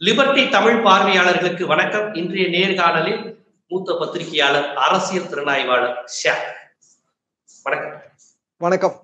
Liberty Tamil பார்வையாளர்களுக்கு வணக்கம் இன்றைய நேர்காணலில் மூத்த பத்திரிகையாளர் அரசியல் திறனாய்வாளர் ஷா வணக்கம் வணக்கம்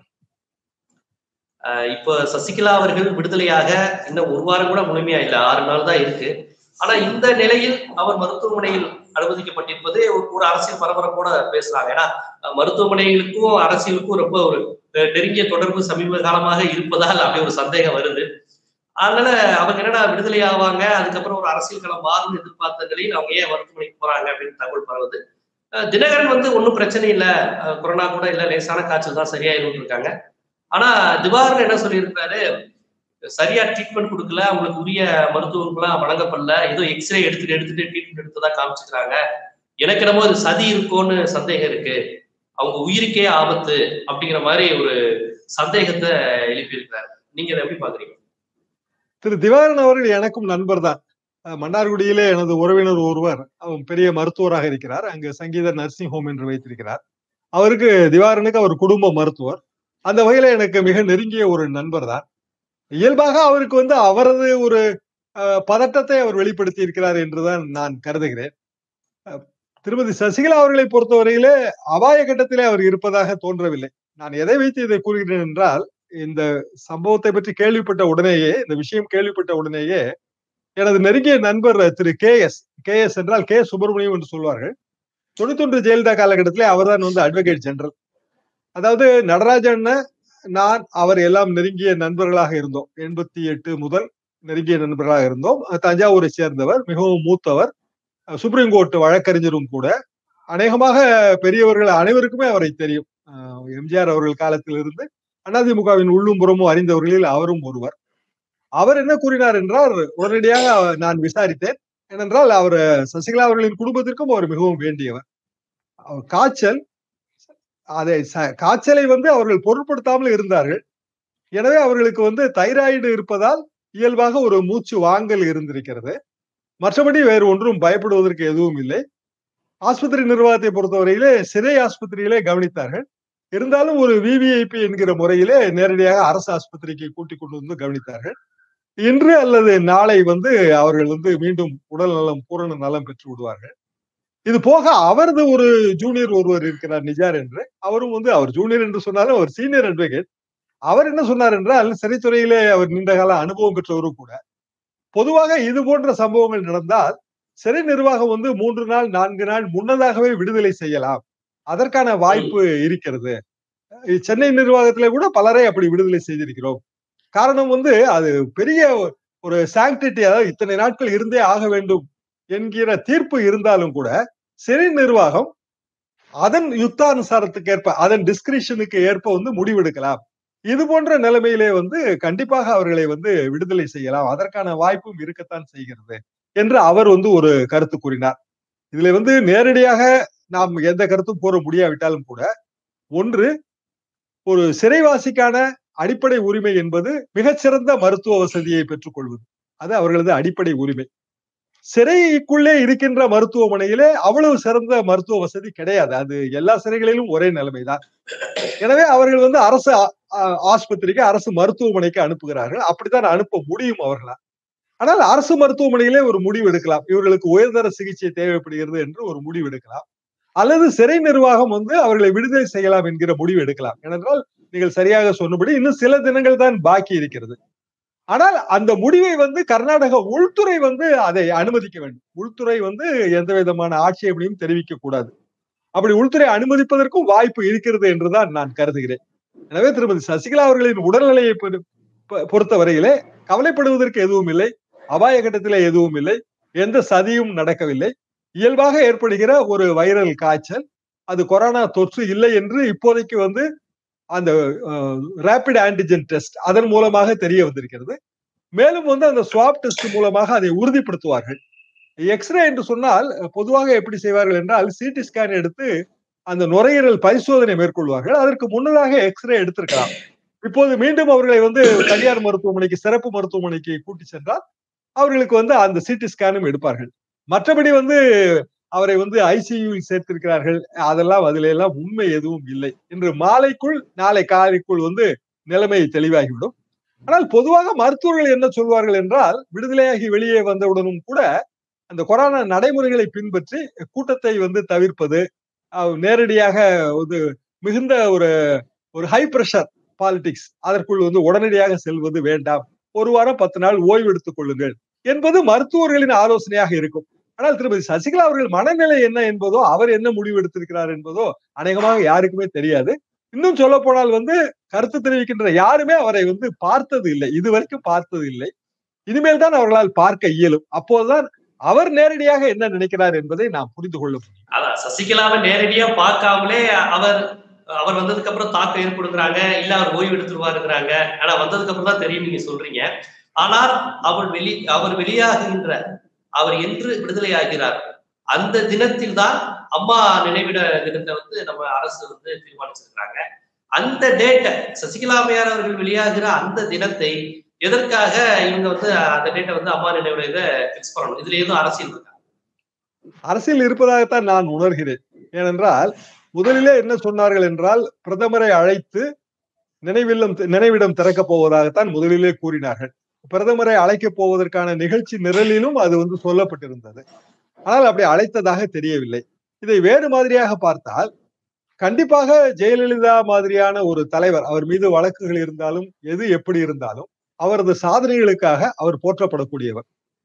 அஹ் இப்ப சசிகலா அவர்கள் விடுதலையாக இன்னும் ஒரு வாரம் கூட முழுமையா இல்லை ஆறு நாள் தான் இருக்கு ஆனா இந்த நிலையில் அவர் மருத்துவமனையில் அனுமதிக்கப்பட்டிருப்பது ஒரு ஒரு அரசியல் பரபரப்போட பேசுறாங்க ஏன்னா அஹ் மருத்துவமனைகளுக்கும் அரசியலுக்கும் ரொம்ப ஒரு அஹ் நெருங்கிய தொடர்பு சமீப காலமாக இருப்பதால் அப்படி ஒரு சந்தேகம் வருது அதனால அவங்க என்னடா விடுதலை ஆவாங்க அதுக்கப்புறம் ஒரு அரசியல் களம் மாறும் எதிர்பார்த்த நிலையில் அவங்க ஏன் மருத்துவமனைக்கு போறாங்க அப்படின்னு தகவல் பரவுது அஹ் தினகரன் வந்து ஒன்றும் பிரச்சனை இல்லை அஹ் கொரோனா கூட இல்லை லேசான காய்ச்சல் தான் சரியாயிரும் இருக்காங்க ஆனா திவாகரன் என்ன சொல்லியிருக்காரு சரியா ட்ரீட்மெண்ட் கொடுக்கல அவங்களுக்கு உரிய மருத்துவங்கள்லாம் வழங்கப்படல ஏதோ எக்ஸ்ரே எடுத்துட்டு எடுத்துட்டு ட்ரீட்மெண்ட் எடுத்ததா காமிச்சுக்கிறாங்க எனக்கு என்னமோ அது சதி இருக்கும்னு சந்தேகம் இருக்கு அவங்க உயிருக்கே ஆபத்து அப்படிங்கிற மாதிரி ஒரு சந்தேகத்தை எழுப்பியிருக்கிறாரு நீங்க அதை எப்படி பாக்குறீங்க திரு திவாகரன் அவர்கள் எனக்கும் நண்பர் தான் மன்னார்குடியிலே எனது உறவினர் ஒருவர் அவர் பெரிய மருத்துவராக இருக்கிறார் அங்கு சங்கீத நர்சிங் ஹோம் என்று வைத்திருக்கிறார் அவருக்கு திவாகரனுக்கு அவர் குடும்ப மருத்துவர் அந்த வகையில எனக்கு மிக நெருங்கிய ஒரு நண்பர் தான் இயல்பாக அவருக்கு வந்து அவரது ஒரு அஹ், பதட்டத்தை அவர் வெளிப்படுத்தி இருக்கிறார் என்றுதான் நான் கருதுகிறேன் அஹ், திருமதி சசிகலா அவர்களை பொறுத்தவரையிலே அபாய கட்டத்திலே அவர் இருப்பதாக தோன்றவில்லை நான் எதை வைத்து இதை கூறுகிறேன் என்றால் இந்த சம்பவத்தை பற்றி கேள்விப்பட்ட உடனேயே இந்த விஷயம் கேள்விப்பட்ட உடனேயே எனது நெருங்கிய நண்பர் திரு கே எஸ் கே எஸ் என்றால் கே சுப்பிரமணியம் என்று சொல்வார்கள் தொண்ணூத்தொன்று ஜெயலலிதா காலகட்டத்திலே அவர்தான் வந்து அட்வொகேட் ஜெனரல் அதாவது நடராஜன் நான் அவர் எல்லாம் நெருங்கிய நண்பர்களாக இருந்தோம் எண்பத்தி எட்டு முதல் நெருங்கிய நண்பர்களாக இருந்தோம் தஞ்சாவூரை சேர்ந்தவர் மிகவும் மூத்தவர் சுப்ரீம் கோர்ட் வழக்கறிஞரும் கூட அநேகமாக பெரியவர்கள் அனைவருக்குமே அவரை தெரியும் அஹ் எம்ஜிஆர் அவர்கள் காலத்தில் இருந்து அதிமுகவின் உள்ளும் புறமும் அறிந்தவர்களில் அவரும் ஒருவர் அவர் என்ன கூறினார் என்றால் உடனடியாக நான் விசாரித்தேன் ஏனென்றால் அவர் சசிகலா அவர்களின் குடும்பத்திற்கும் அவர் மிகவும் வேண்டியவர் அவர் காய்ச்சல் அதை ச- காய்ச்சலை வந்து அவர்கள் பொருட்படுத்தாமல் இருந்தார்கள் எனவே அவர்களுக்கு வந்து தைராய்டு இருப்பதால் இயல்பாக ஒரு மூச்சு வாங்கல் இருந்திருக்கிறது மற்றபடி வேறு ஒன்றும் பயப்படுவதற்கு எதுவும் இல்லை ஆஸ்பத்திரி நிர்வாகத்தை பொறுத்தவரையிலே சிறை ஆஸ்பத்திரியிலே கவனித்தார்கள் இருந்தாலும் ஒரு விவிஐபி என்கிற முறையிலே நேரடியாக அரசு ஆஸ்பத்திரிக்கு கூட்டிக் கொண்டு வந்து கவனித்தார்கள் இன்று அல்லது நாளை வந்து அவர்கள் வந்து மீண்டும் உடல் நலம் பூரண நலம் பெற்று விடுவார்கள் இது போக அவரது ஒரு ஜூனியர் ஒருவர் இருக்கிறார் நிஜார் என்று அவரும் வந்து அவர் ஜூனியர் என்று சொன்னாலும் அவர் சீனியர் அட்வொகேட் அவர் என்ன சொன்னார் என்றால் சிறைத்துறையிலே அவர் நீண்ட கால அனுபவம் பெற்றவரும் கூட பொதுவாக இது போன்ற சம்பவங்கள் நடந்தால் சிறை நிர்வாகம் வந்து மூன்று நாள் நான்கு நாள் முன்னதாகவே விடுதலை செய்யலாம் அதற்கான வாய்ப்பு இருக்கிறது சென்னை நிர்வாகத்திலே கூட பலரை அப்படி விடுதலை செய்திருக்கிறோம் காரணம் வந்து அது பெரிய ஒரு சாங்டிட்டி அதாவது இத்தனை நாட்கள் இருந்தே ஆக வேண்டும் என்கிற தீர்ப்பு இருந்தாலும் கூட சிறை நிர்வாகம் அதன் யுத்தானுசாரத்துக்கு ஏற்ப அதன் டிஸ்கிரிப்ஷனுக்கு ஏற்ப வந்து முடிவெடுக்கலாம் இது போன்ற நிலைமையிலே வந்து கண்டிப்பாக அவர்களை வந்து விடுதலை செய்யலாம் அதற்கான வாய்ப்பும் இருக்கத்தான் செய்கிறது என்று அவர் வந்து ஒரு கருத்து கூறினார் இதுல வந்து நேரடியாக நாம் எந்த கருத்தும் கூற முடியாவிட்டாலும் கூட ஒன்று ஒரு சிறைவாசிக்கான அடிப்படை உரிமை என்பது மிகச்சிறந்த மருத்துவ வசதியை பெற்றுக் கொள்வது அது அவர்களது அடிப்படை உரிமை சிறைக்குள்ளே இருக்கின்ற மருத்துவமனையிலே அவ்வளவு சிறந்த மருத்துவ வசதி கிடையாது அது எல்லா சிறைகளிலும் ஒரே நிலைமைதான் எனவே அவர்கள் வந்து அரசு ஆ- ஆ- ஆஸ்பத்திரிக்கு அரசு மருத்துவமனைக்கு அனுப்புகிறார்கள் அப்படித்தான் அனுப்ப முடியும் அவர்களா ஆனால் அரசு மருத்துவமனையிலே ஒரு முடிவு எடுக்கலாம் இவர்களுக்கு உயர்தர சிகிச்சை தேவைப்படுகிறது என்று ஒரு முடிவு எடுக்கலாம் அல்லது சிறை நிர்வாகம் வந்து அவர்களை விடுதலை செய்யலாம் என்கிற முடிவு எடுக்கலாம் ஏனென்றால் நீங்கள் சரியாக சொன்னபடி இன்னும் சில தினங்கள் தான் பாக்கி இருக்கிறது ஆனால் அந்த முடிவை வந்து கர்நாடக உள்துறை வந்து அதை அனுமதிக்க வேண்டும் உள்துறை வந்து எந்த விதமான ஆட்சேபனையும் தெரிவிக்க கூடாது அப்படி உள்துறை அனுமதிப்பதற்கும் வாய்ப்பு இருக்கிறது என்றுதான் நான் கருதுகிறேன் எனவே திருமதி சசிகலா அவர்களின் உடல்நிலையை பொறு- பொ- பொறுத்தவரையிலே கவலைப்படுவதற்கு எதுவும் இல்லை அபாய கட்டத்திலே எதுவும் இல்லை எந்த சதியும் நடக்கவில்லை இயல்பாக ஏற்படுகிற ஒரு வைரல் காய்ச்சல் அது கொரோனா தொற்று இல்லை என்று இப்போதைக்கு வந்து அந்த ரேபிட் ஆன்டிஜென் டெஸ்ட் அதன் மூலமாக தெரிய வந்திருக்கிறது மேலும் வந்து அந்த ஸ்வாப் டெஸ்ட் மூலமாக அதை உறுதிப்படுத்துவார்கள் எக்ஸ்ரே என்று சொன்னால் பொதுவாக எப்படி செய்வார்கள் என்றால் சிடி ஸ்கேன் எடுத்து அந்த நுரையீரல் பரிசோதனை மேற்கொள்வார்கள் அதற்கு முன்னதாக எக்ஸ்ரே எடுத்திருக்கலாம் இப்போது மீண்டும் அவர்களை வந்து தனியார் மருத்துவமனைக்கு சிறப்பு மருத்துவமனைக்கு கூட்டி சென்றால் அவர்களுக்கு வந்து அந்த சிடி ஸ்கேனும் எடுப்பார்கள் மற்றபடி வந்து அவரை வந்து ஐசியூவில் சேர்த்திருக்கிறார்கள் அதெல்லாம் அதுல எல்லாம் உண்மை எதுவும் இல்லை இன்று மாலைக்குள் நாளை காலைக்குள் வந்து நிலைமை தெளிவாகிவிடும் ஆனால் பொதுவாக மருத்துவர்கள் என்ன சொல்வார்கள் என்றால் விடுதலையாகி வெளியே வந்தவுடனும் கூட அந்த கொரோனா நடைமுறைகளை பின்பற்றி கூட்டத்தை வந்து தவிர்ப்பது நேரடியாக ஒரு மிகுந்த ஒரு ஒரு ஹை பிரஷர் பாலிடிக்ஸ் அதற்குள் வந்து உடனடியாக செல்வது வேண்டாம் ஒரு வாரம் பத்து நாள் ஓய்வு எடுத்துக் கொள்ளுங்கள் என்பது மருத்துவர்களின் ஆலோசனையாக இருக்கும் ஆனால் திருமதி சசிகலா அவர்கள் மனநிலை என்ன என்பதோ அவர் என்ன முடிவு எடுத்திருக்கிறார் என்பதோ அநேகமாக யாருக்குமே தெரியாது இன்னும் சொல்ல போனால் வந்து கருத்து தெரிவிக்கின்ற யாருமே அவரை வந்து பார்த்தது இல்லை இதுவரைக்கும் பார்த்தது இல்லை இனிமேல் தான் அவர்களால் பார்க்க இயலும் அப்போதுதான் அவர் நேரடியாக என்ன நினைக்கிறார் என்பதை நாம் புரிந்து கொள்ள முடியும் அதான் சசிகலாவை நேரடியா பார்க்காமலே அவர் அவர் வந்ததுக்கு அப்புறம் தாக்கம் ஏற்படுங்கிறாங்க இல்ல அவர் ஓய்வு எடுத்துருவாருங்கிறாங்க ஆனா வந்ததுக்கு அப்புறம் தான் தெரியும் நீங்க சொல்றீங்க ஆனால் அவர் வெளி அவர் வெளியாகின்ற அவர் என்று விடுதலை ஆகிறார் அந்த தினத்தில் தான் அம்மா நினைவிட தினத்தை வந்து நம்ம அரசு வந்து தீர்மானிச்சிருக்கிறாங்க அந்த டேட்டை சசிகலா அம்மையார் அவர்கள் வெளியாகிற அந்த தினத்தை எதற்காக இவங்க வந்து அந்த டேட்டை வந்து அம்மா நினைவிட இதை பிக்ஸ் பண்ணணும் இதுல எதுவும் அரசியல் இருக்கா அரசியல் இருப்பதாகத்தான் நான் உணர்கிறேன் ஏனென்றால் முதலிலே என்ன சொன்னார்கள் என்றால் பிரதமரை அழைத்து நினைவில்லம் நினைவிடம் திறக்கப் போவதாகத்தான் முதலிலே கூறினார்கள் பிரதமரை அழைக்கப் போவதற்கான நிகழ்ச்சி நிரலிலும் அது வந்து சொல்லப்பட்டிருந்தது ஆனால் அப்படி அழைத்ததாக தெரியவில்லை இதை வேறு மாதிரியாக பார்த்தால் கண்டிப்பாக ஜெயலலிதா மாதிரியான ஒரு தலைவர் அவர் மீது வழக்குகள் இருந்தாலும் எது எப்படி இருந்தாலும் அவரது சாதனைகளுக்காக அவர் போற்றப்படக்கூடியவர்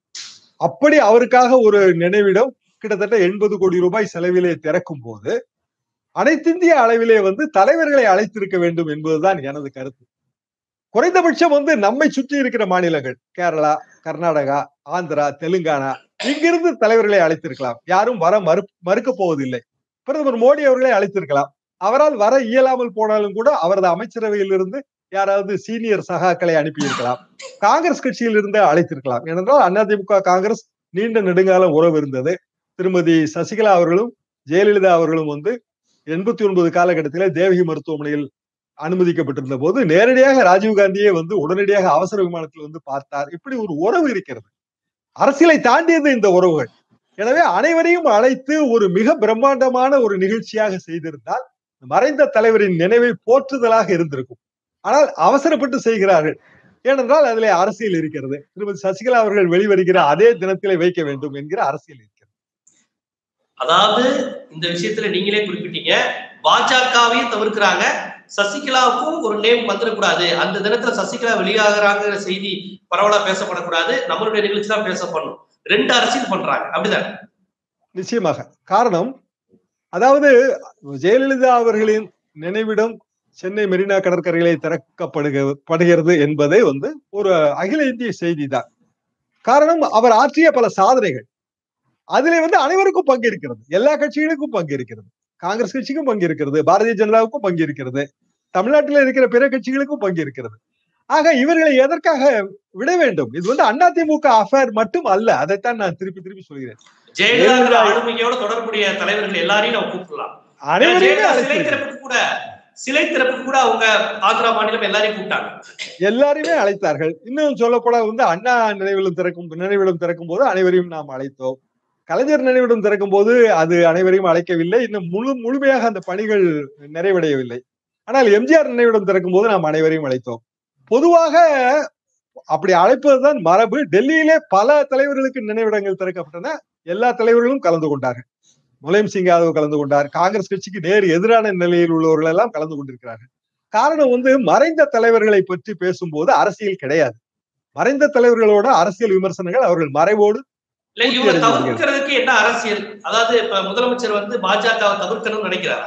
அப்படி அவருக்காக ஒரு நினைவிடம் கிட்டத்தட்ட எண்பது கோடி ரூபாய் செலவிலே திறக்கும் போது அனைத்திந்திய அளவிலே வந்து தலைவர்களை அழைத்திருக்க வேண்டும் என்பதுதான் எனது கருத்து குறைந்தபட்சம் வந்து நம்மை சுற்றி இருக்கிற மாநிலங்கள் கேரளா கர்நாடகா ஆந்திரா தெலுங்கானா இங்கிருந்து தலைவர்களை அழைத்திருக்கலாம் யாரும் வர மறு மறுக்க போவதில்லை பிரதமர் மோடி அவர்களை அழைத்திருக்கலாம் அவரால் வர இயலாமல் போனாலும் கூட அவரது அமைச்சரவையிலிருந்து யாராவது சீனியர் சகாக்களை அனுப்பியிருக்கலாம் காங்கிரஸ் கட்சியில் இருந்து அழைத்திருக்கலாம் ஏனென்றால் அதிமுக காங்கிரஸ் நீண்ட நெடுங்காலம் உறவு இருந்தது திருமதி சசிகலா அவர்களும் ஜெயலலிதா அவர்களும் வந்து எண்பத்தி ஒன்பது காலகட்டத்திலே தேவகி மருத்துவமனையில் அனுமதிக்கப்பட்டிருந்த போது நேரடியாக ராஜீவ்காந்தியே வந்து உடனடியாக அவசர விமானத்தில் வந்து பார்த்தார் இப்படி ஒரு உறவு இருக்கிறது அரசியலை தாண்டியது இந்த உறவுகள் எனவே அனைவரையும் அழைத்து ஒரு மிக பிரம்மாண்டமான ஒரு நிகழ்ச்சியாக செய்திருந்தால் மறைந்த தலைவரின் நினைவை போற்றுதலாக இருந்திருக்கும் ஆனால் அவசரப்பட்டு செய்கிறார்கள் ஏனென்றால் அதிலே அரசியல் இருக்கிறது திருமதி சசிகலா அவர்கள் வெளிவருகிற அதே தினத்திலே வைக்க வேண்டும் என்கிற அரசியல் இருக்கிறது அதாவது இந்த விஷயத்துல நீங்களே குறிப்பிட்டீங்க பாஜகவையும் தவிர்க்கிறாங்க சசிகலாவுக்கும் ஒரு நேம் வந்துடக்கூடாது அந்த தினத்துல சசிகலா வெளியாகிறாங்கிற செய்தி பரவலா பேசப்படக்கூடாது நம்மளுடைய நிகழ்ச்சி தான் பேசப்படணும் ரெண்டு அரசியல் பண்றாங்க அப்படிதான் நிச்சயமாக காரணம் அதாவது ஜெயலலிதா அவர்களின் நினைவிடம் சென்னை மெரினா கடற்கரையிலே திறக்கப்படுகிறது என்பதே வந்து ஒரு அகில இந்திய செய்தி தான் காரணம் அவர் ஆற்றிய பல சாதனைகள் அதிலே வந்து அனைவருக்கும் பங்கு இருக்கிறது எல்லா கட்சிகளுக்கும் பங்கு இருக்கிறது காங்கிரஸ் கட்சிக்கும் பங்கு இருக்கிறது பாரதிய ஜனதாவுக்கும் பங்கு இருக்கிறது தமிழ்நாட்டில் இருக்கிற பிற கட்சிகளுக்கும் பங்கு இருக்கிறது ஆக இவர்களை எதற்காக விட வேண்டும் இது வந்து அதிமுக அஃபேர் மட்டும் அல்ல அதைத்தான் நான் திருப்பி திருப்பி சொல்கிறேன் ஜெயலலிதா ஆளுமையோட தொடர்புடைய தலைவர்கள் எல்லாரையும் நம்ம கூப்பிடலாம் அனைவரையுமே சிலை திறப்புக்கு கூட சிலை திறப்புக்கு கூட அவங்க ஆந்திரா மாநிலம் எல்லாரையும் கூப்பிட்டாங்க எல்லாரையுமே அழைத்தார்கள் இன்னும் சொல்ல போனா வந்து அண்ணா நினைவிலும் திறக்கும் நினைவிடம் திறக்கும் போது அனைவரையும் நாம் அழைத்தோம் கலைஞர் நினைவிடம் திறக்கும் போது அது அனைவரையும் அழைக்கவில்லை இன்னும் முழு முழுமையாக அந்த பணிகள் நிறைவடையவில்லை ஆனால் எம்ஜிஆர் நினைவிடம் திறக்கும் போது நாம் அனைவரையும் அழைத்தோம் பொதுவாக அப்படி அழைப்பதுதான் மரபு டெல்லியிலே பல தலைவர்களுக்கு நினைவிடங்கள் திறக்கப்பட்டன எல்லா தலைவர்களும் கலந்து கொண்டார்கள் முலாயம் சிங் யாதவ் கலந்து கொண்டார் காங்கிரஸ் கட்சிக்கு நேர் எதிரான நிலையில் உள்ளவர்கள் எல்லாம் கலந்து கொண்டிருக்கிறார்கள் காரணம் வந்து மறைந்த தலைவர்களை பற்றி பேசும்போது அரசியல் கிடையாது மறைந்த தலைவர்களோட அரசியல் விமர்சனங்கள் அவர்கள் மறைவோடு இல்ல இவங்க தவிர்க்கிறதுக்கு என்ன அரசியல் அதாவது இப்ப முதலமைச்சர் வந்து பாஜகவை தவிர்க்கணும்னு நினைக்கிறாரா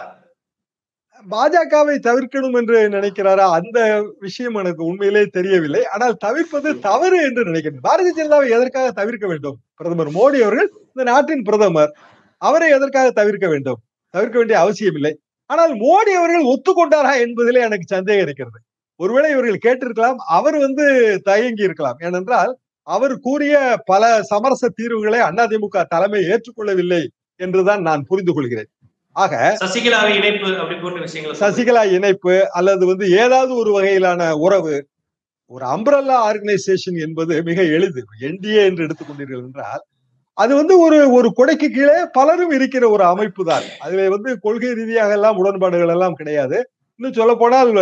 பாஜகவை தவிர்க்கணும் என்று நினைக்கிறாரா அந்த விஷயம் எனக்கு உண்மையிலே தெரியவில்லை ஆனால் தவிர்ப்பது தவறு என்று நினைக்கிறேன் பாரதிய ஜனதாவை எதற்காக தவிர்க்க வேண்டும் பிரதமர் மோடி அவர்கள் இந்த நாட்டின் பிரதமர் அவரை எதற்காக தவிர்க்க வேண்டும் தவிர்க்க வேண்டிய அவசியம் இல்லை ஆனால் மோடி அவர்கள் ஒத்துக்கொண்டாரா என்பதிலே எனக்கு சந்தேகம் இருக்கிறது ஒருவேளை இவர்கள் கேட்டிருக்கலாம் அவர் வந்து தயங்கி இருக்கலாம் ஏனென்றால் அவர் கூறிய பல சமரச தீர்வுகளை அதிமுக தலைமை ஏற்றுக்கொள்ளவில்லை என்றுதான் நான் புரிந்து கொள்கிறேன் ஆக சசிகலாவை இணைப்பு அப்படி போன்ற விஷயங்கள் சசிகலா இணைப்பு அல்லது வந்து ஏதாவது ஒரு வகையிலான உறவு ஒரு அம்பரல்லா ஆர்கனைசேஷன் என்பது மிக எளிது என்டிஏ என்று எடுத்துக்கொண்டீர்கள் என்றால் அது வந்து ஒரு ஒரு கொடைக்கு கீழே பலரும் இருக்கிற ஒரு அமைப்பு தான் அதுல வந்து கொள்கை ரீதியாக எல்லாம் உடன்பாடுகள் எல்லாம் கிடையாது இன்னும் சொல்ல போனால்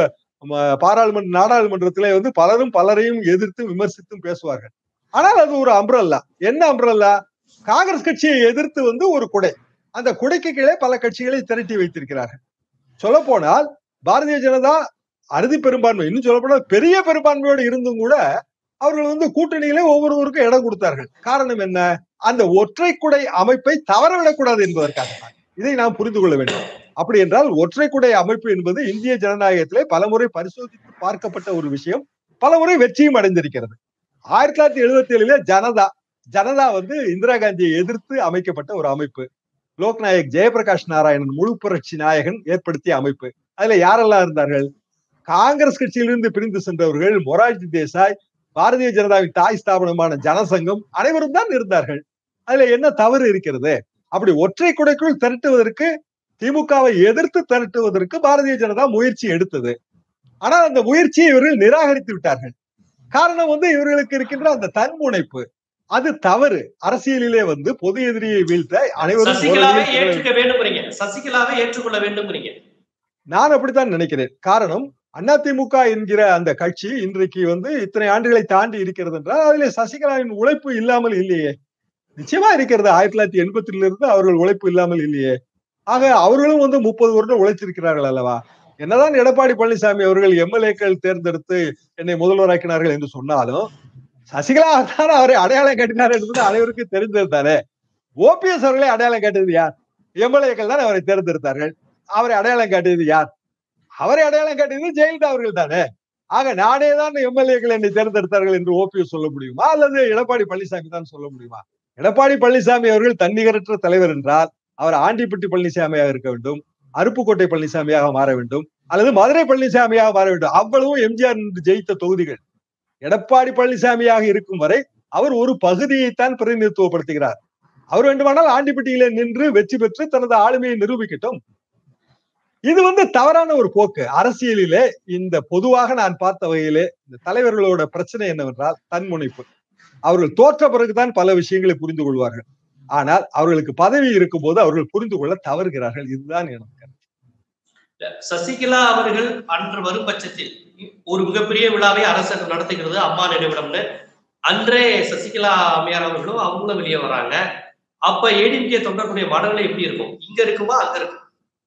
ம- பாராளுமன்ற நாடாளுமன்றத்திலே வந்து பலரும் பலரையும் எதிர்த்து விமர்சித்தும் பேசுவார்கள் ஆனால் அது ஒரு அம்ரல்லா என்ன அம்ரல்லா காங்கிரஸ் கட்சியை எதிர்த்து வந்து ஒரு குடை அந்த குடைக்கு கீழே பல கட்சிகளை திரட்டி வைத்திருக்கிறார்கள் சொல்ல போனால் பாரதிய ஜனதா அறுதி பெரும்பான்மை இன்னும் சொல்ல போனால் பெரிய பெரும்பான்மையோடு இருந்தும் கூட அவர்கள் வந்து கூட்டணியிலே ஒவ்வொருவருக்கும் இடம் கொடுத்தார்கள் காரணம் என்ன அந்த ஒற்றை குடை அமைப்பை தவறவிடக்கூடாது என்பதற்காக தான். இதை நாம் புரிந்து கொள்ள வேண்டும் அப்படி என்றால் ஒற்றை குடை அமைப்பு என்பது இந்திய ஜனநாயகத்திலே பலமுறை பரிசோதித்து பார்க்கப்பட்ட ஒரு விஷயம் பலமுறை வெற்றியும் அடைந்திருக்கிறது ஆயிரத்தி தொள்ளாயிரத்தி எழுபத்தி ஏழுல ஜனதா ஜனதா வந்து இந்திரா காந்தியை எதிர்த்து அமைக்கப்பட்ட ஒரு அமைப்பு லோக்நாயக் ஜெயபிரகாஷ் நாராயணன் முழு புரட்சி நாயகன் ஏற்படுத்திய அமைப்பு அதுல யாரெல்லாம் இருந்தார்கள் காங்கிரஸ் கட்சியிலிருந்து பிரிந்து சென்றவர்கள் மொரார்ஜி தேசாய் பாரதிய ஜனதாவின் தாய் ஸ்தாபனமான ஜனசங்கம் அனைவரும் தான் இருந்தார்கள் அதுல என்ன தவறு இருக்கிறது அப்படி ஒற்றை குடைக்குள் திரட்டுவதற்கு திமுகவை எதிர்த்து திரட்டுவதற்கு பாரதிய ஜனதா முயற்சி எடுத்தது ஆனால் அந்த முயற்சியை இவர்கள் நிராகரித்து விட்டார்கள் காரணம் வந்து இவர்களுக்கு இருக்கின்ற அந்த தன்முனைப்பு அது தவறு அரசியலிலே வந்து பொது எதிரியை வீழ்த்த அனைவரும் சசிகலாவை ஒருவரையும் பிறரை- ஏற்றுக்க வேண்டும்ங்கிறீங்க சசிகலாவை ஏற்றுக்கொள்ள வேண்டும்ங்கிறீங்க நான் அப்படித்தான் நினைக்கிறேன் காரணம் அதிமுக என்கிற அந்த கட்சி இன்றைக்கு வந்து இத்தனை ஆண்டுகளை தாண்டி இருக்கிறது என்றால் அதிலே சசிகலாவின் உழைப்பு இல்லாமல் இல்லையே நிச்சயமா இருக்கிறது ஆயிரத்தி தொள்ளாயிரத்தி எண்பத்தில இருந்து அவர்கள் உழைப்பு இல்லாமல் இல்லையே ஆக அவர்களும் வந்து முப்பது வருடம் உழைத்திருக்கிறார்கள் அல்லவா என்னதான் எடப்பாடி பழனிசாமி அவர்கள் எம்எல்ஏக்கள் தேர்ந்தெடுத்து என்னை முதல்வராக்கினார்கள் என்று சொன்னாலும் சசிகலா தான் அவரை அடையாளம் காட்டினார் என்பது அனைவருக்கும் தெரிந்தது தானே ஓபிஎஸ் அவர்களை அடையாளம் காட்டியது யார் எம்எல்ஏக்கள் தான் அவரை தேர்ந்தெடுத்தார்கள் அவரை அடையாளம் காட்டியது யார் அவரை அடையாளம் காட்டியது ஜெயலலிதா அவர்கள் தானே ஆக நானே தான் எம்எல்ஏக்கள் என்னை தேர்ந்தெடுத்தார்கள் என்று ஓபிஎஸ் சொல்ல முடியுமா அல்லது எடப்பாடி பழனிசாமி தான் சொல்ல முடியுமா எடப்பாடி பழனிசாமி அவர்கள் தன்னிகரற்ற தலைவர் என்றால் அவர் ஆண்டிப்பட்டி பழனிசாமியாக இருக்க வேண்டும் அருப்புக்கோட்டை பழனிசாமியாக மாற வேண்டும் அல்லது மதுரை பழனிசாமியாக மாற வேண்டும் அவ்வளவும் எம்ஜிஆர் நின்று ஜெயித்த தொகுதிகள் எடப்பாடி பழனிசாமியாக இருக்கும் வரை அவர் ஒரு பகுதியைத்தான் பிரதிநிதித்துவப்படுத்துகிறார் அவர் வேண்டுமானால் ஆண்டிப்பட்டியிலே நின்று வெற்றி பெற்று தனது ஆளுமையை நிரூபிக்கட்டும் இது வந்து தவறான ஒரு போக்கு அரசியலிலே இந்த பொதுவாக நான் பார்த்த வகையிலே இந்த தலைவர்களோட பிரச்சனை என்னவென்றால் தன்முனைப்பு அவர்கள் தோற்ற பிறகுதான் பல விஷயங்களை புரிந்து கொள்வார்கள் ஆனால் அவர்களுக்கு பதவி இருக்கும்போது அவர்கள் புரிந்து கொள்ள தவறுகிறார்கள் இதுதான் எனக்கு கருத்து. சசிகலா அவர்கள் அன்று வரும் பட்சத்தில் ஒரு மிகப்பெரிய விழாவை அரசு நடத்துகிறது அம்மா நினைவிடம்னு அன்றே சசிகலா அம்மையார் அவர்களும் அவங்களும் வெளியே வராங்க அப்ப ஏடிஎம்கே தொண்டர்களுடைய மனநிலை எப்படி இருக்கும் இங்க இருக்குமா அங்க இருக்கும்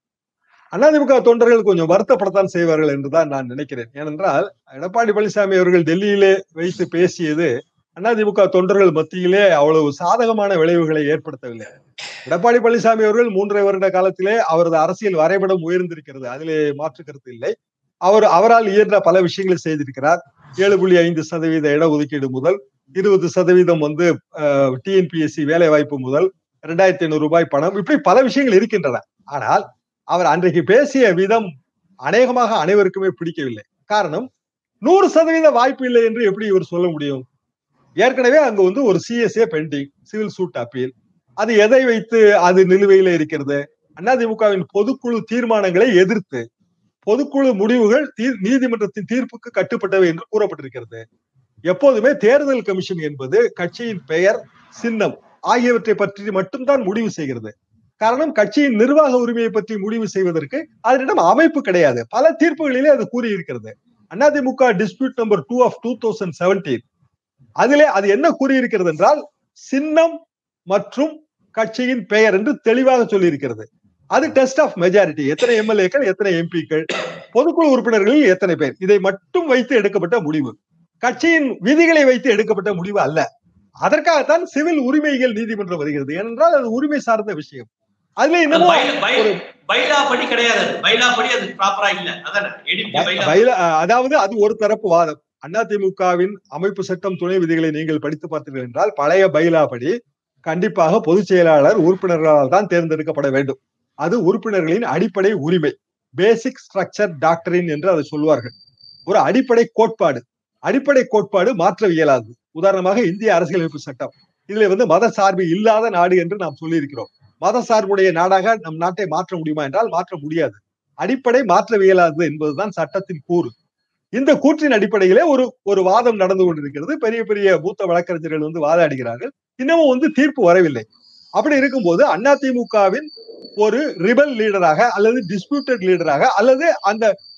அதிமுக தொண்டர்கள் கொஞ்சம் வருத்தப்படத்தான் செய்வார்கள் என்றுதான் நான் நினைக்கிறேன் ஏனென்றால் எடப்பாடி பழனிசாமி அவர்கள் டெல்லியிலே வைத்து பேசியது அதிமுக தொண்டர்கள் மத்தியிலே அவ்வளவு சாதகமான விளைவுகளை ஏற்படுத்தவில்லை எடப்பாடி பழனிசாமி அவர்கள் மூன்றரை வருட காலத்திலே அவரது அரசியல் வரைபடம் உயர்ந்திருக்கிறது அதிலே மாற்று கருத்து இல்லை அவர் அவரால் இயன்ற பல விஷயங்களை செய்திருக்கிறார் ஏழு புள்ளி ஐந்து சதவீத இடஒதுக்கீடு முதல் இருபது சதவீதம் வந்து டிஎன்பிஎஸ்சி வேலை வாய்ப்பு முதல் இரண்டாயிரத்தி ஐநூறு ரூபாய் பணம் இப்படி பல விஷயங்கள் இருக்கின்றன ஆனால் அவர் அன்றைக்கு பேசிய விதம் அநேகமாக அனைவருக்குமே பிடிக்கவில்லை காரணம் நூறு சதவீத வாய்ப்பு இல்லை என்று எப்படி இவர் சொல்ல முடியும் ஏற்கனவே அங்க வந்து ஒரு CSA pending civil suit appeal அது எதை வைத்து அது நிலுவையில இருக்கிறது அதிமுகவின் பொதுக்குழு தீர்மானங்களை எதிர்த்து பொதுக்குழு முடிவுகள் தீர் நீதிமன்றத்தின் தீர்ப்புக்கு கட்டுப்பட்டவை என்று கூறப்பட்டிருக்கிறது எப்போதுமே தேர்தல் கமிஷன் என்பது கட்சியின் பெயர் சின்னம் ஆகியவற்றை பற்றி மட்டும்தான் முடிவு செய்கிறது காரணம் கட்சியின் நிர்வாக உரிமையை பற்றி முடிவு செய்வதற்கு அதனிடம் அமைப்பு கிடையாது பல தீர்ப்புகளிலே அது கூறியிருக்கிறது AIADMK dispute number two of two thousand seventeen அதிலே அது என்ன கூறியிருக்கிறது என்றால் சின்னம் மற்றும் கட்சியின் பெயர் என்று தெளிவாக சொல்லியிருக்கிறது அது டெஸ்ட் ஆஃப் மெஜாரிட்டி எத்தனை எம்எல்ஏக்கள் எத்தனை எம்பிக்கள் பொதுக்குழு உறுப்பினர்களில் எத்தனை பேர் இதை மட்டும் வைத்து எடுக்கப்பட்ட முடிவு கட்சியின் விதிகளை வைத்து எடுக்கப்பட்ட முடிவு அல்ல அதற்காகத்தான் சிவில் உரிமைகள் நீதிமன்றம் வருகிறது ஏனென்றால் அது உரிமை சார்ந்த விஷயம் அதுல இன்னமும் ஒரு பைலா படி கிடையாது பைலா படி அது ப்ராப்பரா இல்ல அதானே ஏடிஎம்கே பைலா பைல அதாவது அது ஒரு தரப்பு வாதம் அதிமுகவின் அமைப்பு சட்டம் துணை விதிகளை நீங்கள் படித்து பார்த்தீர்கள் என்றால் பழைய பைலா படி கண்டிப்பாக பொதுச் செயலாளர் உறுப்பினர்களால் தான் தேர்ந்தெடுக்கப்பட வேண்டும் அது உறுப்பினர்களின் அடிப்படை உரிமை பேசிக் ஸ்ட்ரக்சர் டாக்டரின் என்று அதை சொல்வார்கள் ஒரு அடிப்படை கோட்பாடு அடிப்படை கோட்பாடு மாற்ற இயலாது உதாரணமாக இந்திய அரசியலமைப்பு சட்டம் இதுல வந்து மத சார்பு இல்லாத நாடு என்று நாம் சொல்லியிருக்கிறோம் மத சார்புடைய நாடாக நம் நாட்டை மாற்ற முடியுமா என்றால் மாற்ற முடியாது அடிப்படை மாற்ற இயலாது என்பதுதான் சட்டத்தின் கூறு இந்த கூற்றின் அடிப்படையிலே ஒரு ஒரு வாதம் நடந்து கொண்டிருக்கிறது பெரிய பெரிய மூத்த வழக்கறிஞர்கள் வந்து வாதாடுகிறார்கள் இன்னமும் வந்து தீர்ப்பு வரவில்லை அப்படி இருக்கும்போது அதிமுகவின் ஒரு ரிபல் லீடராக அல்லது டிஸ்பியூட்டட் லீடராக அல்லது அந்த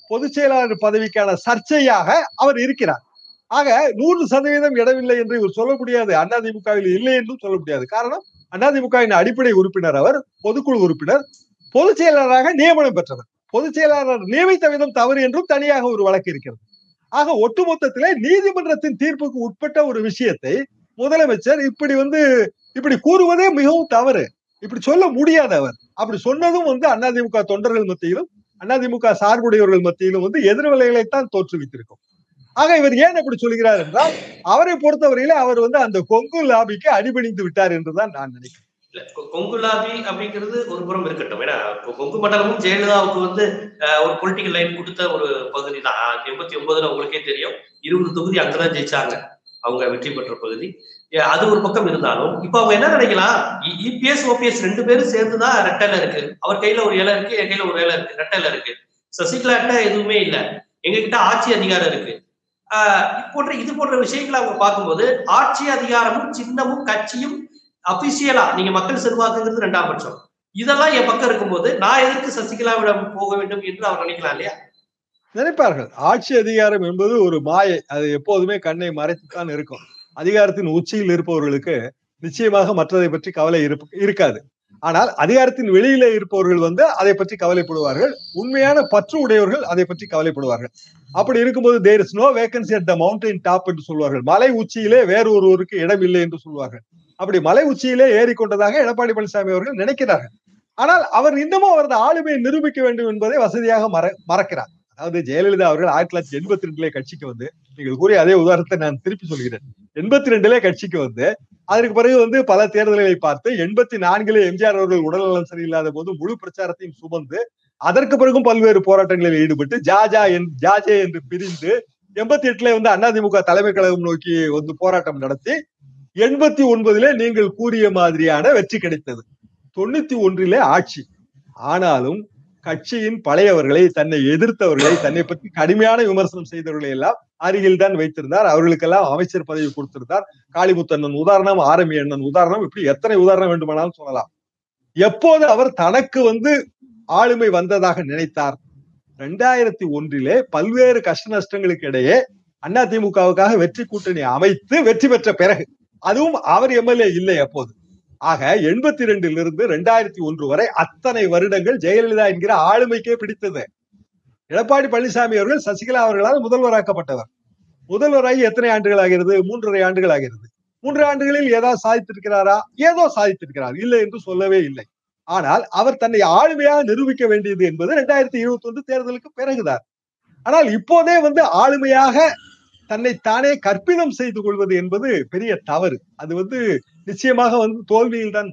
பொதுச் செயலாளர் பதவிக்கான சர்ச்சையாக அவர் இருக்கிறார் ஆக நூறு சதவீதம் இடமில்லை என்று இவர் சொல்ல முடியாது அதிமுகவில் இல்லை என்றும் சொல்ல முடியாது காரணம் அதிமுகவின் அடிப்படை உறுப்பினர் அவர் பொதுக்குழு உறுப்பினர் பொதுச் செயலாளராக நியமனம் பெற்றவர் பொதுச் செயலாளர் நியமித்த விதம் தவறு என்றும் தனியாக ஒரு வழக்கு இருக்கிறது ஆக ஒட்டுமொத்தத்திலே நீதிமன்றத்தின் தீர்ப்புக்கு உட்பட்ட ஒரு விஷயத்தை முதலமைச்சர் இப்படி வந்து இப்படி கூறுவதே மிகவும் தவறு இப்படி சொல்ல முடியாது அவர் அப்படி சொன்னதும் வந்து அதிமுக தொண்டர்கள் மத்தியிலும் அதிமுக சார்புடையவர்கள் மத்தியிலும் வந்து எதிர்விலைகளைத்தான் தோற்றுவித்திருக்கும் ஆக இவர் ஏன் அப்படி சொல்கிறார் என்றால் அவரை பொறுத்தவரையில அவர் வந்து அந்த கொங்கு லாபிக்கு அடிபணிந்து விட்டார் என்றுதான் நான் நினைக்கிறேன் இல்ல கொ- கொங்கு லாபி அப்படிங்கிறது ஒரு புறம் இருக்கட்டும் ஏன்னா கொ- கொங்கு மண்டலமும் ஜெயலலிதாவுக்கு வந்து அஹ், ஒரு பொலிட்டிக்கல் லைன் கொடுத்த ஒரு பகுதி தான் எண்பத்தி ஒன்பதுல உங்களுக்கே தெரியும் இருபது தொகுதி அங்கதான் ஜெயிச்சாங்க அவங்க வெற்றி பெற்ற பகுதி ஏ, அது ஒரு பக்கம் இருந்தாலும் இப்ப அவங்க என்ன நினைக்கலாம் இபிஎஸ் ஓபிஎஸ் ரெண்டு பேரும் சேர்ந்துதான் ரெட்டைல இருக்கு அவர் கையில ஒரு இலை இருக்கு என் கையில ஒரு இலை இருக்கு ரெட்டைல இருக்கு சசிகலாட்ட எதுவுமே இல்ல எங்க கிட்ட ஆட்சி அதிகாரம் இருக்கு ஆஹ் போன்ற இது போன்ற விஷயங்களை அவங்க பார்க்கும்போது ஆட்சி அதிகாரமும் சின்னமும் கட்சியும் அபிஷியலா நீங்க மக்கள் செல்வாக்குங்கிறது ரெண்டாம் பட்சம் இதெல்லாம் என் பக்கம் இருக்கும்போது நான் எதற்கு சசிகலாவிடம் போக வேண்டும் என்று அவர் நினைக்கலாம் இல்லையா நினைப்பார்கள் ஆட்சி அதிகாரம் என்பது ஒரு மாயை அது எப்போதுமே கண்ணை மறைத்துத்தான் இருக்கும் அதிகாரத்தின் உச்சியில் இருப்பவர்களுக்கு நிச்சயமாக மற்றதை பற்றி கவலை இருப்ப- இருக்காது ஆனால் அதிகாரத்தின் வெளியில இருப்பவர்கள் வந்து அதை பற்றி கவலைப்படுவார்கள் உண்மையான பற்று உடையவர்கள் அதை பற்றி கவலைப்படுவார்கள் அப்படி இருக்கும்போது there is no vacancy at the mountain top என்று சொல்வார்கள் மலை உச்சியிலே வேறு ஒருவருக்கு இடம் இல்லை என்று சொல்வார்கள் அப்படி மலை உச்சியிலே ஏறிக்கொண்டதாக எடப்பாடி பழனிசாமி அவர்கள் நினைக்கிறார்கள் ஆனால் அவர் இன்னமும் அவரது ஆளுமையை நிரூபிக்க வேண்டும் என்பதை வசதியாக மற மறக்கிறார் அதாவது ஜெயலலிதா அவர்கள் ஆயிரத்தி தொள்ளாயிரத்தி எண்பத்தி ரெண்டுல கட்சிக்கு வந்து நீங்கள் கூறிய அதே உதாரணத்தை நான் திருப்பி சொல்கிறேன் எண்பத்தி ரெண்டுல கட்சிக்கு வந்து அதற்கு பிறகு வந்து பல தேர்தல்களை பார்த்து எண்பத்தி நான்கிலே எம்ஜிஆர் அவர்கள் உடல்நலம் சரியில்லாத போது முழு பிரச்சாரத்தையும் சுமந்து அதற்கு பிறகும் பல்வேறு போராட்டங்களில் ஈடுபட்டு ஜாஜா என் ஜாஜே என்று பிரிந்து எண்பத்தி எட்டுல வந்து அதிமுக தலைமை கழகம் நோக்கி வந்து போராட்டம் நடத்தி எண்பத்தி ஒன்பதிலே நீங்கள் கூறிய மாதிரியான வெற்றி கிடைத்தது தொண்ணூத்தி ஒன்றிலே ஆட்சி ஆனாலும் கட்சியின் பழையவர்களை தன்னை எதிர்த்தவர்களை தன்னை பற்றி கடுமையான விமர்சனம் செய்தவர்களை எல்லாம் அருகில் தான் வைத்திருந்தார் அவர்களுக்கெல்லாம் அமைச்சர் பதவி கொடுத்திருந்தார் காளிமுத்தண்ணன் உதாரணம் ஆரம்பி அண்ணன் உதாரணம் இப்படி எத்தனை உதாரணம் வேண்டுமானாலும் சொல்லலாம் எப்போது அவர் தனக்கு வந்து ஆளுமை வந்ததாக நினைத்தார் ரெண்டாயிரத்தி ஒன்றிலே பல்வேறு கஷ்ட நஷ்டங்களுக்கு இடையே அதிமுகவுக்காக வெற்றி கூட்டணி அமைத்து வெற்றி பெற்ற பிறகு அதுவும் அவர் எம்எல்ஏ இல்லை அப்போது ஆக எண்பத்தி ரெண்டிலிருந்து ரெண்டாயிரத்தி ஒன்று வரை அத்தனை வருடங்கள் ஜெயலலிதா என்கிற ஆளுமைக்கே பிடித்தது எடப்பாடி பழனிசாமி அவர்கள் சசிகலா அவர்களால் முதல்வராக்கப்பட்டவர் முதல்வராகி எத்தனை ஆண்டுகள் ஆகிறது மூன்றரை ஆண்டுகள் ஆகிறது மூன்று ஆண்டுகளில் ஏதாவது சாதித்திருக்கிறாரா ஏதோ சாதித்திருக்கிறார் இல்லை என்று சொல்லவே இல்லை ஆனால் அவர் தன்னை ஆளுமையாக நிரூபிக்க வேண்டியது என்பது ரெண்டாயிரத்தி இருபத்தி ஒன்று தேர்தலுக்கு பிறகுதான் ஆனால் இப்போதே வந்து ஆளுமையாக தன்னை தானே கற்பிதம் செய்து கொள்வது என்பது பெரிய தவறு அது வந்து நிச்சயமாக வந்து தோல்வியில் தான்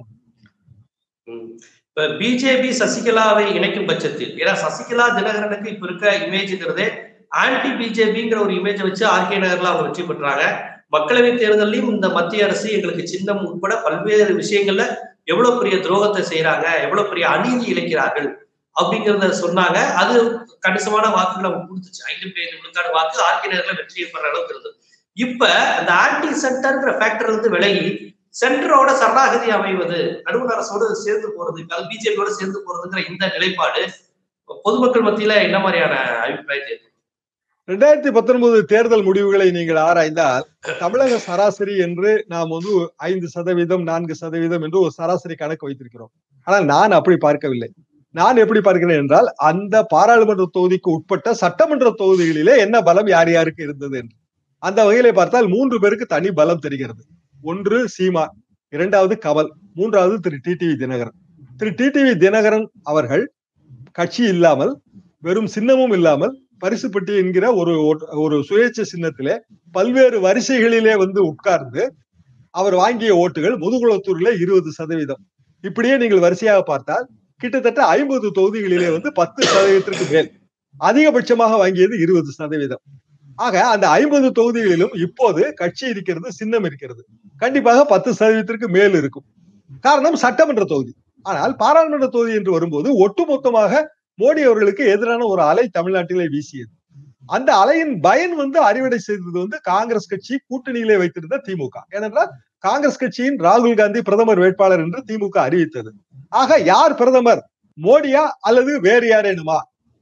ம். இப்ப பிஜேபி சசிகலாவை இணைக்கும் பட்சத்தில் ஏன்னா சசிகலா தினகரனுக்கு இப்ப இருக்க இமேஜ்ங்கிறதே ஆன்டி பிஜேபிங்கிற ஒரு இமேஜை வச்சு ஆர்கே நகர்ல அவங்க வெற்றி பெற்றாங்க மக்களவை தேர்தலையும் இந்த மத்திய அரசு எங்களுக்கு சின்னம் உட்பட பல்வேறு விஷயங்கள்ல எவ்வளவு பெரிய துரோகத்தை செய்யறாங்க எவ்வளவு பெரிய அநீதி இழைக்கிறார்கள் அப்படிங்கிறத சொன்னாங்க அது கணிசமான வாக்குகளை அவங்க கொடுத்துச்சு ஐந்து பேர் விழுக்காடு வாக்கு ஆர்கே நகர்ல வெற்றி பெற அளவுக்கு இருந்தது இப்ப அந்த ஆன்டி சென்டர்ங்கிற ஃபேக்டர் இருந்து விலகி சென்டரோட சரணாகதி அமைவது நடுவண் அரசோடு சேர்ந்து போறது அது பிஜேபியோட சேர்ந்து போறதுங்கிற இந்த நிலைப்பாடு பொதுமக்கள் மத்தியில என்ன மாதிரியான அபிப்பிராயத்தை ஏற்படுத்தும்? ரெண்டாயிரத்தி பத்தொன்பது தேர்தல் முடிவுகளை நீங்கள் ஆராய்ந்தால் தமிழக சராசரி என்று நாம் வந்து ஐந்து சதவீதம் நான்கு சதவீதம் என்று ஒரு சராசரி கணக்கு வைத்திருக்கிறோம் ஆனால் நான் அப்படி பார்க்கவில்லை நான் எப்படி பார்க்கிறேன் என்றால் அந்த பாராளுமன்ற தொகுதிக்கு உட்பட்ட சட்டமன்ற தொகுதிகளிலே என்ன பலம் யார் யாருக்கு இருந்தது என்று அந்த வகையிலே பார்த்தால் மூன்று பேருக்கு தனி பலம் தெரிகிறது ஒன்று சீமா இரண்டாவது கமல் மூன்றாவது திரு டிடிவி தினகரன் திரு டிடிவி தினகரன் அவர்கள் கட்சி இல்லாமல் வெறும் சின்னமும் இல்லாமல் பரிசுப்பட்டி என்கிற ஒரு ஓட்- ஒரு சுயேட்சை சின்னத்திலே பல்வேறு வரிசைகளிலே வந்து உட்கார்ந்து அவர் வாங்கிய ஓட்டுகள் முதுகுளத்தூரிலே இருபது சதவீதம் இப்படியே நீங்கள் வரிசையாக பார்த்தால் கிட்டத்தட்ட ஐம்பது தொகுதிகளிலே வந்து பத்து சதவீதத்திற்கு மேல் அதிகபட்சமாக வாங்கியது இருபது சதவீதம் ஆக அந்த ஐம்பது தொகுதிகளிலும் இப்போது கட்சி இருக்கிறது சின்னம் இருக்கிறது கண்டிப்பாக பத்து சதவீதத்திற்கு மேல் இருக்கும் காரணம் சட்டமன்ற தொகுதி ஆனால் பாராளுமன்ற தொகுதி என்று வரும்போது ஒட்டுமொத்தமாக மோடி அவர்களுக்கு எதிரான ஒரு அலை தமிழ்நாட்டிலே வீசியது அந்த அலையின் பயன் வந்து அறுவடை செய்தது வந்து காங்கிரஸ் கட்சி கூட்டணியிலே வைத்திருந்த திமுக ஏனென்றால் காங்கிரஸ் கட்சியின் ராகுல் காந்தி பிரதமர் வேட்பாளர் என்று திமுக அறிவித்தது ஆக யார் பிரதமர் மோடியா அல்லது வேறு யாரேனுமா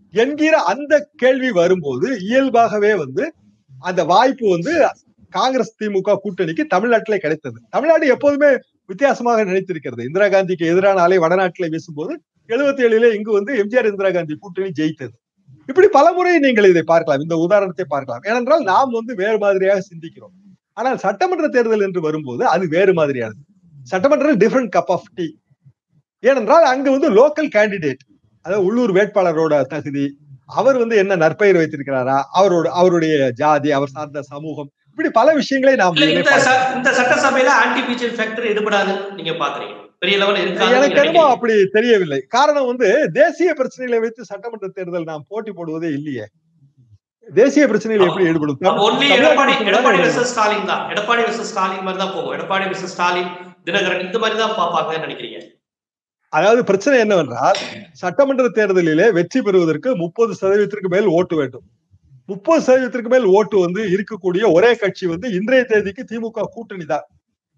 என்கிற அந்த கேள்வி வரும்போது இயல்பாகவே வந்து அந்த வாய்ப்பு வந்து காங்கிரஸ் திமுக கூட்டணிக்கு தமிழ்நாட்டிலே கிடைத்தது தமிழ்நாடு எப்போதுமே வித்தியாசமாக நினைத்திருக்கிறது இந்திரா காந்திக்கு எதிரான அலை வடநாட்டிலே வீசும்போது எழுபத்தி ஏழுல இங்கு வந்து எம்ஜிஆர் இந்திரா காந்தி கூட்டணி ஜெயித்தது இப்படி பல முறை நீங்கள் இதை பார்க்கலாம் இந்த உதாரணத்தை பார்க்கலாம் ஏனென்றால் நாம் வந்து வேறு மாதிரியாக சிந்திக்கிறோம் ஆனால் சட்டமன்ற தேர்தல் என்று வரும்போது அது வேறு மாதிரியானது சட்டமன்றம் டிஃபரெண்ட் கப் ஆஃப் டீ ஏனென்றால் அங்கு வந்து லோக்கல் கேண்டிடேட் அதாவது உள்ளூர் வேட்பாளரோட தகுதி அவர் வந்து என்ன நற்பெயர் வைத்திருக்கிறாரா அவரோட அவருடைய ஜாதி அவர் சார்ந்த சமூகம் இப்படி பல விஷயங்களை நாம் இல்ல இதிலே இந்த ச- இந்த சட்டசபையில ஆன்டி பிஜிஎல் ஃபேக்டர் எடுபடாதுன்னு நீங்க பாக்குறீங்க பெரிய லெவல் இருக்காது எனக்கு என்னமோ அப்படி தெரியவில்லை காரணம் வந்து தேசிய பிரச்சனைகளை வைத்து சட்டமன்ற தேர்தல் நாம் போட்டி போடுவதே இல்லையே தேசிய பிரச்சனைகள் எப்படி ஈடுபடும் தம்- ஒன்லி தமிழ்நாட்டுக்கு எடப்பாடி தான் எடப்பாடி ஈடுபடும். வெர்சஸ் ஸ்டாலின் தான் எடப்பாடி வெர்சஸ் ஸ்டாலின் மாதிரி தான் போகும் எடப்பாடி வெர்சஸ் ஸ்டாலின் தினகரன் இந்த மாதிரி தான் பாப்பாங்கன்னு நினைக்கிறீங்க அதாவது பிரச்சனை என்னவென்றால் சட்டமன்ற தேர்தலிலே வெற்றி பெறுவதற்கு முப்பது சதவீதத்திற்கு மேல் ஓட்டு வேண்டும் முப்பது சதவீதத்திற்கு மேல் ஓட்டு வந்து இருக்கக்கூடிய ஒரே கட்சி வந்து இன்றைய தேதிக்கு திமுக கூட்டணி தான்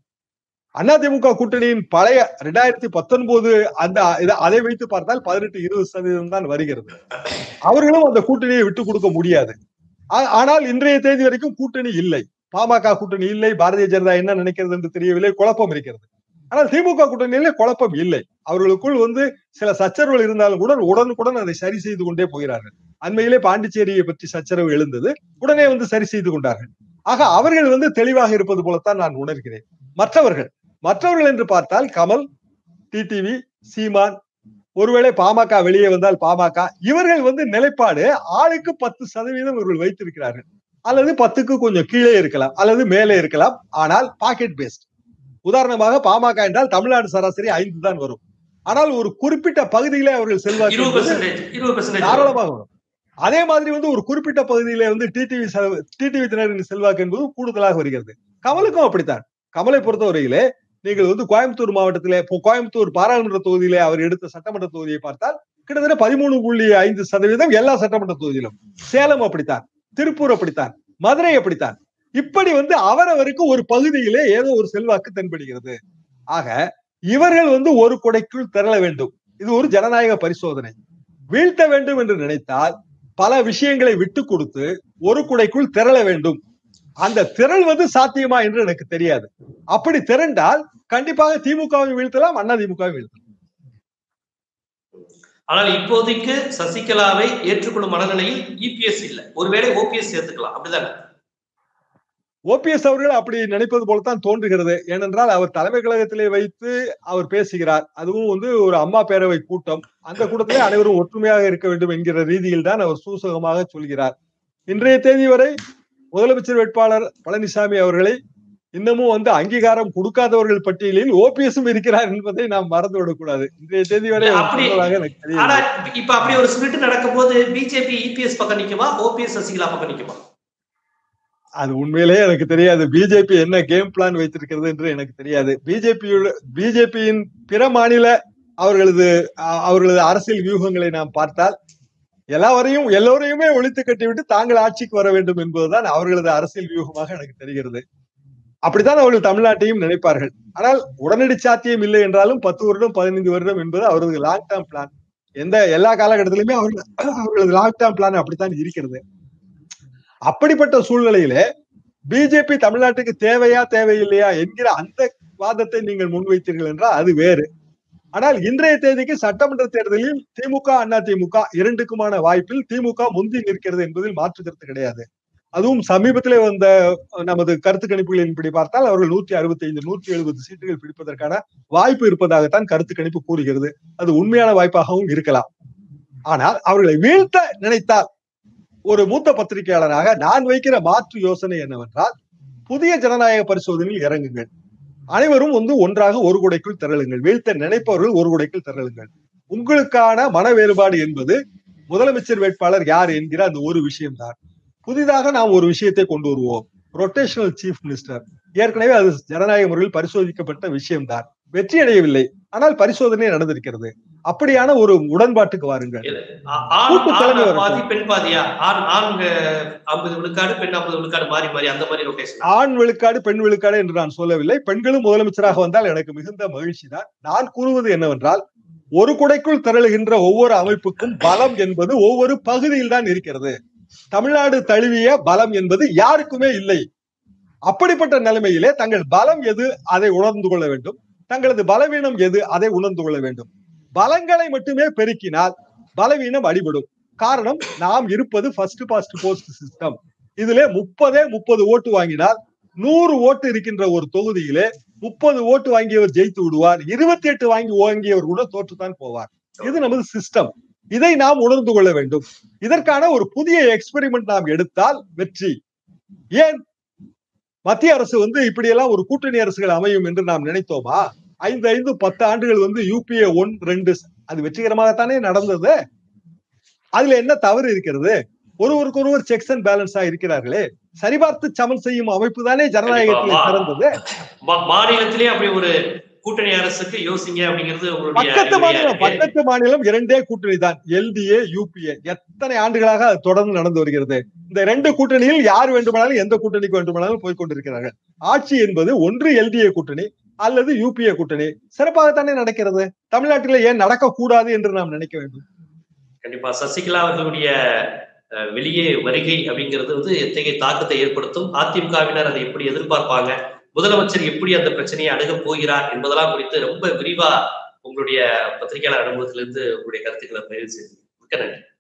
அதிமுக கூட்டணியின் பழைய ரெண்டாயிரத்தி பத்தொன்பது அந்த இத- அதை வைத்து பார்த்தால் பதினெட்டு இருபது சதவீதம் தான் வருகிறது அவர்களும் அந்த கூட்டணியை விட்டு கொடுக்க முடியாது ஆ- ஆனால் இன்றைய தேதி வரைக்கும் கூட்டணி இல்லை பாமக கூட்டணி இல்லை பாரதிய ஜனதா என்ன நினைக்கிறது என்று தெரியவில்லை குழப்பம் இருக்கிறது ஆனால் திமுக கூட்டணியிலே குழப்பம் இல்லை அவர்களுக்குள் வந்து சில சச்சரவுகள் இருந்தாலும் கூட உடனுக்குடன் அதை சரி செய்து கொண்டே போகிறார்கள் அண்மையிலே பாண்டிச்சேரியை பற்றி சச்சரவு எழுந்தது உடனே வந்து சரி செய்து கொண்டார்கள் ஆக அவர்கள் வந்து தெளிவாக இருப்பது போலத்தான் நான் உணர்கிறேன் மற்றவர்கள் மற்றவர்கள் என்று பார்த்தால் கமல் டிடிவி சீமான் ஒருவேளை பாமக வெளியே வந்தால் பாமக இவர்கள் வந்து நிலைப்பாடு ஆளுக்கு பத்து சதவீதம் இவர்கள் வைத்திருக்கிறார்கள் அல்லது பத்துக்கு கொஞ்சம் கீழே இருக்கலாம் அல்லது மேலே இருக்கலாம் ஆனால் பாக்கெட் பேஸ்ட் உதாரணமாக பாமக என்றால் தமிழ்நாடு சராசரி ஐந்து தான் வரும் ஆனால் ஒரு குறிப்பிட்ட பகுதியிலே அவர்கள் செல்வாக்கு இருபது என்பது பெர்சன்டேஜ் இருபது பெர்சன்டேஜ் தாராளமாக வரும் அதே மாதிரி வந்து ஒரு குறிப்பிட்ட பகுதியிலே வந்து டிடிவி டிடிவி தினரின் செல்வாக்கு என்பது கூடுதலாக வருகிறது கமலுக்கும் அப்படித்தான் கமலை பொறுத்தவரையிலே நீங்கள் வந்து கோயம்புத்தூர் மாவட்டத்திலே இப்போ கோயம்புத்தூர் பாராளுமன்ற தொகுதியிலே அவர் எடுத்த சட்டமன்ற தொகுதியை பார்த்தால் கிட்டத்தட்ட பதிமூணு புள்ளி ஐந்து சதவீதம் எல்லா சட்டமன்ற தொகுதியிலும் சேலம் அப்படித்தான் திருப்பூர் அப்படித்தான் மதுரை அப்படித்தான் இப்படி வந்து அவரவருக்கு ஒரு பகுதியிலே ஏதோ ஒரு செல்வாக்கு தென்படுகிறது ஆக இவர்கள் வந்து ஒரு கொடைக்குள் திரள வேண்டும் இது ஒரு ஜனநாயக பரிசோதனை வீழ்த்த வேண்டும் என்று நினைத்தால் பல விஷயங்களை விட்டு கொடுத்து ஒரு குடைக்குள் திரள வேண்டும் அந்த திரள்வது சாத்தியமா என்று எனக்கு தெரியாது அப்படி திரண்டால் கண்டிப்பாக திமுகவை வீழ்த்தலாம் அண்ணா திமுகவை வீழ்த்தலாம் ஆனால் இப்போதைக்கு சசிகலாவை ஏற்றுக்கொள்ளும் மனநிலையில் இபிஎஸ் இல்ல ஒருவேளை ஓபிஎஸ் சேர்த்துக்கலாம் அப்படிதானே ஓபிஎஸ் அவர்கள் அப்படி நினைப்பது போலத்தான் தோன்றுகிறது ஏனென்றால் அவர் தலைமை கழகத்திலே வைத்து அவர் பேசுகிறார் அதுவும் வந்து ஒரு அம்மா பேரவை கூட்டம் அந்த கூட்டத்திலே அனைவரும் ஒற்றுமையாக இருக்க வேண்டும் என்கிற ரீதியில் தான் அவர் சூசகமாக சொல்கிறார் இன்றைய தேதி வரை முதலமைச்சர் வேட்பாளர் பழனிசாமி அவர்களை இன்னமும் வந்து அங்கீகாரம் கொடுக்காதவர்கள் பட்டியலில் ஓபிஎஸும் இருக்கிறார் என்பதை நாம் மறந்து விடக்கூடாது இன்றைய தேதி வரை அவர் அப்படி- சொன்னதாக எனக்கு தெரியவில்லை. ஆனா இப்ப அப்படி ஒரு ஸ்பிரிட் நடக்கும் போது பிஜேபி இபிஎஸ் பக்கம் நிக்குமா ஓபிஎஸ் சசிகலா பக்கம் நிக்குமா அது உண்மையிலேயே எனக்கு தெரியாது பிஜேபி என்ன கேம் பிளான் வைத்திருக்கிறது என்று எனக்கு தெரியாது பிஜேபி பிஜேபியின் பிற மாநில அவர்களது அ- அவர்களது அரசியல் வியூகங்களை நாம் பார்த்தால் எல்லாவரையும் எல்லோரையுமே ஒழித்து கட்டிவிட்டு தாங்கள் ஆட்சிக்கு வர வேண்டும் என்பதுதான் அவர்களது அரசியல் வியூகமாக எனக்கு தெரிகிறது அப்படித்தான் அவர்கள் தமிழ்நாட்டையும் நினைப்பார்கள் ஆனால் உடனடி சாத்தியம் இல்லை என்றாலும் பத்து வருடம் பதினைந்து வருடம் என்பது அவரது லாங் டேர்ம் பிளான் எந்த எல்லா காலகட்டத்திலுமே அவர்கள் அவர்களது லாங் டேர்ம் பிளான் அப்படித்தான் இருக்கிறது அப்படிப்பட்ட சூழ்நிலையிலே பிஜேபி தமிழ்நாட்டுக்கு தேவையா தேவையில்லையா என்கிற அந்த வாதத்தை நீங்கள் முன்வைத்தீர்கள் என்றால் அது வேறு ஆனால் இன்றைய தேதிக்கு சட்டமன்ற தேர்தலில் திமுக அண்ணா திமுக இரண்டுக்குமான வாய்ப்பில் திமுக முந்தி நிற்கிறது என்பதில் மாற்று கருத்து கிடையாது அதுவும் சமீபத்திலே வந்த நமது கருத்து கணிப்புகளின்படி பார்த்தால் அவர்கள் நூத்தி அறுபத்தி ஐந்து நூற்றி எழுபது சீட்டுகள் பிடிப்பதற்கான வாய்ப்பு இருப்பதாகத்தான் கருத்து கணிப்பு கூறுகிறது அது உண்மையான வாய்ப்பாகவும் இருக்கலாம் ஆனால் அவர்களை வீழ்த்த நினைத்தால் ஒரு மூத்த பத்திரிகையாளராக நான் வைக்கிற மாற்று யோசனை என்னவென்றால் புதிய ஜனநாயக பரிசோதனையில் இறங்குங்கள் அனைவரும் வந்து ஒன்றாக ஒரு குடைக்குள் திரளுங்கள் வீழ்த்த நினைப்பவர்கள் ஒரு குடைக்குள் திரளுங்கள் உங்களுக்கான மன வேறுபாடு என்பது முதலமைச்சர் வேட்பாளர் யார் என்கிற அந்த ஒரு விஷயம்தான் புதிதாக நாம் ஒரு விஷயத்தை கொண்டு வருவோம் ரொட்டேஷனல் சீஃப் மினிஸ்டர் ஏற்கனவே அது ஜனநாயக முறையில் பரிசோதிக்கப்பட்ட விஷயம்தான் வெற்றி அடையவில்லை ஆனால் பரிசோதனை நடந்திருக்கிறது அப்படியான ஒரு உடன்பாட்டுக்கு வாருங்கள் ஆ- ஆண் கூட்டு தலைமை ஆண் வரட்டும். பாதி பெண் பாதியா ஆண் ஆண் ஐம்பது விழுக்காடு பெண் ஐம்பது விழுக்காடு மாறி மாறி அந்த மாதிரி ரொட்டேஷன் ஆண் விழுக்காடு பெண் விழுக்காடு என்று நான் சொல்லவில்லை பெண்களும் முதலமைச்சராக வந்தால் எனக்கு மிகுந்த மகிழ்ச்சி தான் நான் கூறுவது என்னவென்றால் ஒரு குடைக்குள் திரளுகின்ற ஒவ்வொரு அமைப்புக்கும் பலம் என்பது ஒவ்வொரு பகுதியில் தான் இருக்கிறது தமிழ்நாடு தழுவிய பலம் என்பது யாருக்குமே இல்லை அப்படிப்பட்ட நிலைமையிலே தங்கள் பலம் எது அதை உணர்ந்து கொள்ள வேண்டும் தங்களது பலவீனம் எது அதை உணர்ந்து கொள்ள வேண்டும் பலங்களை மட்டுமே பெருக்கினால் பலவீனம் அடிபடும் காரணம் நாம் இருப்பது ஃபர்ஸ்ட் பாஸ்ட் போஸ்ட் சிஸ்டம் இதுல முப்பதே முப்பது ஓட்டு வாங்கினால் நூறு ஓட்டு இருக்கின்ற ஒரு தொகுதியிலே முப்பது ஓட்டு வாங்கியவர் ஜெயித்து விடுவார் இருபத்தி எட்டு வாங்கி வாங்கியவர் கூட தோற்றுத்தான் போவார் இது நமது சிஸ்டம் இதை நாம் உணர்ந்து கொள்ள வேண்டும் இதற்கான ஒரு புதிய எக்ஸ்பெரிமெண்ட் நாம் எடுத்தால் வெற்றி ஏன் மத்திய அரசு வந்து இப்படியெல்லாம் ஒரு கூட்டணி அரசுகள் அமையும் என்று நாம் நினைத்தோமா ஐந்து ஐந்து பத்து ஆண்டுகள் வந்து யூபிஏ ஒன் ரெண்டு அது வெற்றிகரமாகத்தானே நடந்தது அதுல என்ன தவறு இருக்கிறது ஒருவருக்கு ஒருவர் செக்ஸ் அண்ட் பேலன்ஸா இருக்கிறார்களே சரிபார்த்து சமன் செய்யும் அமைப்பு தானே ஜனநாயகத்தில் சிறந்தது மாநிலத்திலே அப்படி ஒரு கூட்டணி அரசுக்கு யோசிங்க அப்படிங்கிறது பக்கத்து மாநிலம் பக்கத்து மாநிலம் இரண்டே கூட்டணி தான் எல்டிஏ யூபிஏ எத்தனை ஆண்டுகளாக அது தொடர்ந்து நடந்து வருகிறது இந்த ரெண்டு கூட்டணியில் யார் வேண்டுமானாலும் எந்த கூட்டணிக்கு வேண்டுமானாலும் போய் கொண்டிருக்கிறார்கள் ஆட்சி என்பது ஒன்று எல்டிஏ கூட்டணி அல்லது யூபிஏ கூட்டணி சிறப்பாகத்தானே நடக்கிறது தமிழ்நாட்டில் ஏன் நடக்கக்கூடாது என்று நாம் நினைக்க வேண்டும் கண்டிப்பா சசிகலா அவர்களுடைய வெளியே வருகை அப்படிங்கிறது வந்து எத்தகைய தாக்கத்தை ஏற்படுத்தும் அதிமுகவினர் அதை எப்படி எதிர்பார்ப்பாங்க முதலமைச்சர் எப்படி அந்த பிரச்சனையை அணுக போகிறார் என்பதெல்லாம் குறித்து ரொம்ப விரிவா உங்களுடைய பத்திரிகையாளர் அனுபவத்திலிருந்து உங்களுடைய கருத்துக்களை பயிர் செய்து மிக்க நன்றி